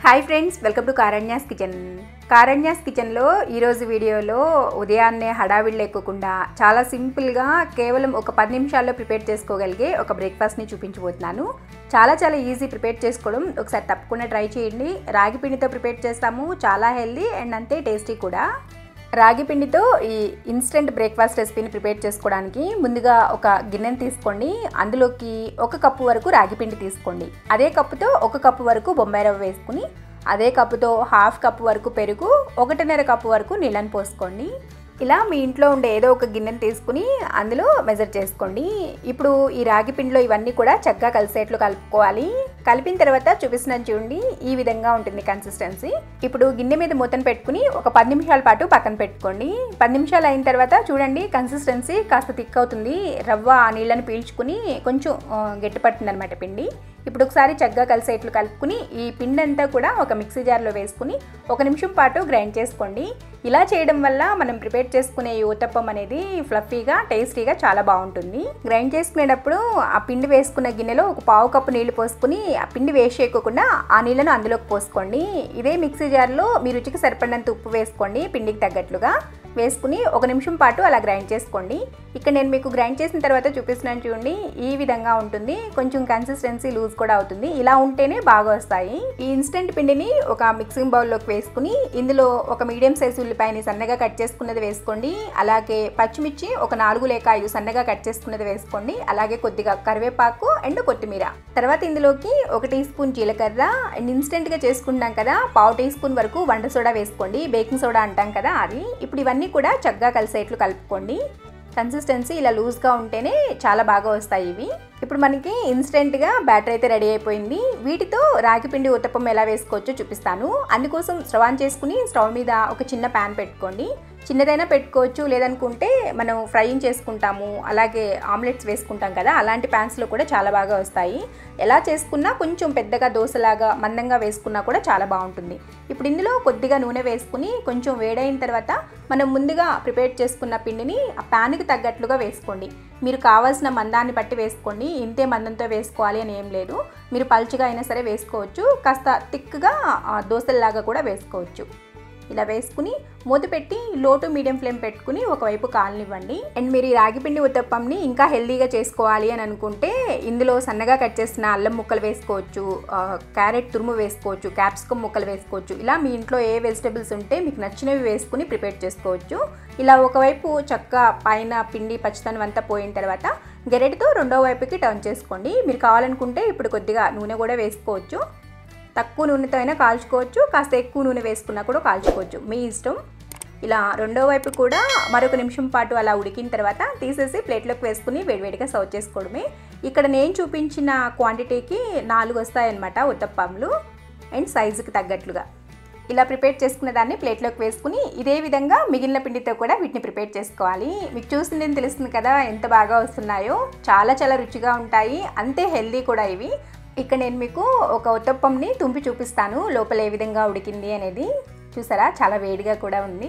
hi friends welcome to Karanya's kitchen Karanya's కిచెన్లో ఈరోజు వీడియోలో ఉదయాన్నే హడావిడి లేకోకుండా చాలా సింపుల్గా కేవలం ఒక పది నిమిషాల్లో ప్రిపేర్ చేసుకోగలిగే ఒక బ్రేక్ఫాస్ట్ని చూపించబోతున్నాను చాలా చాలా ఈజీ ప్రిపేర్ చేసుకోవడం ఒకసారి తప్పకుండా ట్రై చేయండి రాగి పిండితో ప్రిపేర్ చేస్తాము చాలా హెల్దీ అండ్ అంతే టేస్టీ కూడా రాగి పిండితో ఈ ఇన్స్టెంట్ బ్రేక్ఫాస్ట్ రెసిపీని ప్రిపేర్ చేసుకోవడానికి ముందుగా ఒక గిన్నెని తీసుకోండి అందులోకి ఒక కప్పు వరకు రాగి పిండి తీసుకోండి అదే కప్పుతో ఒక కప్పు వరకు బొంబాయి రవ్వ వేసుకుని అదే కప్పుతో హాఫ్ కప్పు వరకు పెరుగు ఒకటిన్నర కప్పు వరకు నీళ్ళని పోసుకోండి ఇలా మీ ఇంట్లో ఉండే ఏదో ఒక గిన్నెని తీసుకుని అందులో మెజర్ చేసుకోండి ఇప్పుడు ఈ రాగి పిండిలో ఇవన్నీ కూడా చక్కగా కలిసేట్లు కలుపుకోవాలి కలిపిన తర్వాత చూపిస్తున్నాను చూడండి ఈ విధంగా ఉంటుంది కన్సిస్టెన్సీ ఇప్పుడు గిన్నె మీద మూతను పెట్టుకుని ఒక పది నిమిషాల పాటు పక్కన పెట్టుకోండి పది నిమిషాలు అయిన తర్వాత చూడండి కన్సిస్టెన్సీ కాస్త థిక్ అవుతుంది రవ్వ ఆ నీళ్ళని పీల్చుకుని కొంచెం గట్టిపడుతుంది అనమాట పిండి ఇప్పుడు ఒకసారి చక్కగా కలిసేట్లు కలుపుకుని ఈ పిండి అంతా కూడా ఒక మిక్సీ జార్లో వేసుకుని ఒక నిమిషం పాటు గ్రైండ్ చేసుకోండి ఇలా చేయడం వల్ల మనం ప్రిపేర్ చేసుకునే ఈ ఊతప్పం అనేది ఫ్లఫీగా టేస్టీగా చాలా బాగుంటుంది గ్రైండ్ చేసుకునేటప్పుడు ఆ పిండి వేసుకున్న గిన్నెలో ఒక పావు కప్పు నీళ్లు పోసుకుని ఆ పిండి వేస్ట్ చేయకోకుండా ఆ నీళ్ళను అందులోకి పోసుకోండి ఇదే మిక్సీ జార్లో మీ రుచికి సరిపడినంత ఉప్పు వేసుకోండి పిండికి తగ్గట్లుగా వేసుకుని ఒక నిమిషం పాటు అలా గ్రైండ్ చేసుకోండి ఇక్కడ నేను మీకు గ్రైండ్ చేసిన తర్వాత చూపిస్తున్నాను చూడండి ఈ విధంగా ఉంటుంది కొంచెం కన్సిస్టెన్సీ లూజ్ కూడా అవుతుంది ఇలా ఉంటేనే బాగా వస్తాయి ఈ ఇన్స్టెంట్ పిండిని ఒక మిక్సింగ్ బౌల్లోకి వేసుకుని ఇందులో ఒక మీడియం సైజు ఉల్లిపాయని సన్నగా కట్ చేసుకున్నది వేసుకోండి అలాగే పచ్చిమిర్చి ఒక నాలుగు లేక ఐదు సన్నగా కట్ చేసుకున్నది వేసుకోండి అలాగే కొద్దిగా కరివేపాకు అండ్ కొత్తిమీర తర్వాత ఇందులోకి ఒక టీ స్పూన్ జీలకర్ర అండ్ ఇన్స్టెంట్గా చేసుకుంటాం కదా పావు టీ స్పూన్ వరకు వంట సోడా వేసుకోండి బేకింగ్ సోడా అంటాం కదా అది ఇప్పుడు ఇవన్నీ కూడా చక్కగా కలిసేట్లు కలుపుకోండి కన్సిస్టెన్సీ ఇలా లూజ్గా ఉంటేనే చాలా బాగా వస్తాయి ఇవి ఇప్పుడు మనకి ఇన్స్టెంట్గా బ్యాటర్ అయితే రెడీ అయిపోయింది వీటితో రాగి పిండి ఉత్తప్పం ఎలా వేసుకోవచ్చో చూపిస్తాను అందుకోసం స్టవ్ ఆన్ చేసుకుని స్టవ్ మీద ఒక చిన్న ప్యాన్ పెట్టుకోండి చిన్నదైనా పెట్టుకోవచ్చు లేదనుకుంటే మనం ఫ్రైయింగ్ చేసుకుంటాము అలాగే ఆమ్లెట్స్ వేసుకుంటాం కదా అలాంటి ప్యాన్స్లో కూడా చాలా బాగా వస్తాయి ఎలా చేసుకున్నా కొంచెం పెద్దగా దోశలాగా మందంగా వేసుకున్నా కూడా చాలా బాగుంటుంది ఇప్పుడు ఇందులో కొద్దిగా నూనె వేసుకుని కొంచెం వేడైన తర్వాత మనం ముందుగా ప్రిపేర్ చేసుకున్న పిండిని ఆ ప్యాన్కి తగ్గట్లుగా వేసుకోండి మీరు కావాల్సిన మందాన్ని బట్టి వేసుకోండి ఇంతే మందంతో వేసుకోవాలి అని ఏం లేదు మీరు పలుచగా అయినా సరే వేసుకోవచ్చు కాస్త థిక్గా దోశల్లాగా కూడా వేసుకోవచ్చు ఇలా వేసుకుని మూత పెట్టి లో టు మీడియం ఫ్లేమ్ పెట్టుకుని ఒకవైపు కాలనివ్వండి అండ్ మీరు ఈ రాగిపిండి ఉత్తప్పంని ఇంకా హెల్దీగా చేసుకోవాలి అని అనుకుంటే ఇందులో సన్నగా కట్ చేసిన అల్లం ముక్కలు వేసుకోవచ్చు క్యారెట్ తురుము వేసుకోవచ్చు క్యాప్సికమ్ ముక్కలు వేసుకోవచ్చు ఇలా మీ ఇంట్లో ఏ వెజిటబుల్స్ ఉంటే మీకు నచ్చినవి వేసుకుని ప్రిపేర్ చేసుకోవచ్చు ఇలా ఒకవైపు చక్క పైన పిండి పచ్చితనం అంతా పోయిన తర్వాత గెరెటితో రెండో వైపుకి టర్న్ చేసుకోండి మీరు కావాలనుకుంటే ఇప్పుడు కొద్దిగా నూనె కూడా వేసుకోవచ్చు తక్కువ నూనెతో అయినా కాల్చుకోవచ్చు కాస్త ఎక్కువ నూనె వేసుకున్నా కూడా కాల్చుకోవచ్చు మీ ఇష్టం ఇలా రెండో వైపు కూడా మరొక నిమిషం పాటు అలా ఉడికిన తర్వాత తీసేసి ప్లేట్లోకి వేసుకుని వేడివేడిగా సర్వ్ చేసుకోవడమే ఇక్కడ నేను చూపించిన క్వాంటిటీకి నాలుగు వస్తాయన్నమాట ఉత్తప్పంలు అండ్ సైజుకి తగ్గట్లుగా ఇలా ప్రిపేర్ చేసుకున్న దాన్ని ప్లేట్లోకి వేసుకుని ఇదే విధంగా మిగిలిన పిండితో కూడా వీటిని ప్రిపేర్ చేసుకోవాలి మీకు చూసింది తెలుస్తుంది కదా ఎంత బాగా వస్తున్నాయో చాలా చాలా రుచిగా ఉంటాయి అంతే హెల్దీ కూడా ఇవి ఇక్కడ నేను మీకు ఒక ఉత్తప్పంని తుంపి చూపిస్తాను లోపల ఏ విధంగా ఉడికింది అనేది చూసారా చాలా వేడిగా కూడా ఉంది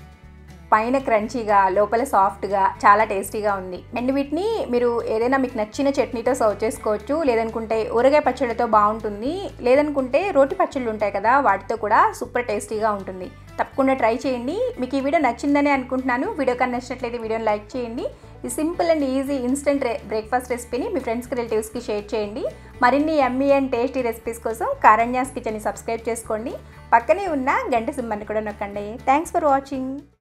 పైన క్రంచీగా లోపల సాఫ్ట్గా చాలా టేస్టీగా ఉంది అండ్ వీటిని మీరు ఏదైనా మీకు నచ్చిన చట్నీతో సర్వ్ చేసుకోవచ్చు లేదనుకుంటే ఊరగాయ పచ్చడితో బాగుంటుంది లేదనుకుంటే రోటి పచ్చళ్ళు ఉంటాయి కదా వాటితో కూడా సూపర్ టేస్టీగా ఉంటుంది తప్పకుండా ట్రై చేయండి మీకు ఈ వీడియో నచ్చిందని అనుకుంటున్నాను వీడియో కన్నా నచ్చినట్లయితే వీడియోని లైక్ చేయండి ఈ simple and easy instant breakfast రెసిపీని మీ ఫ్రెండ్స్కి రిలేటివ్స్కి షేర్ చేయండి మరిన్ని ఎమ్మీ అండ్ టేస్టీ రెసిపీస్ కోసం కారణ్యాస్ కిచెన్ని సబ్స్క్రైబ్ చేసుకోండి పక్కనే ఉన్న గంట సింబల్ని కూడా నొక్కండి థ్యాంక్స్ ఫర్ వాచింగ్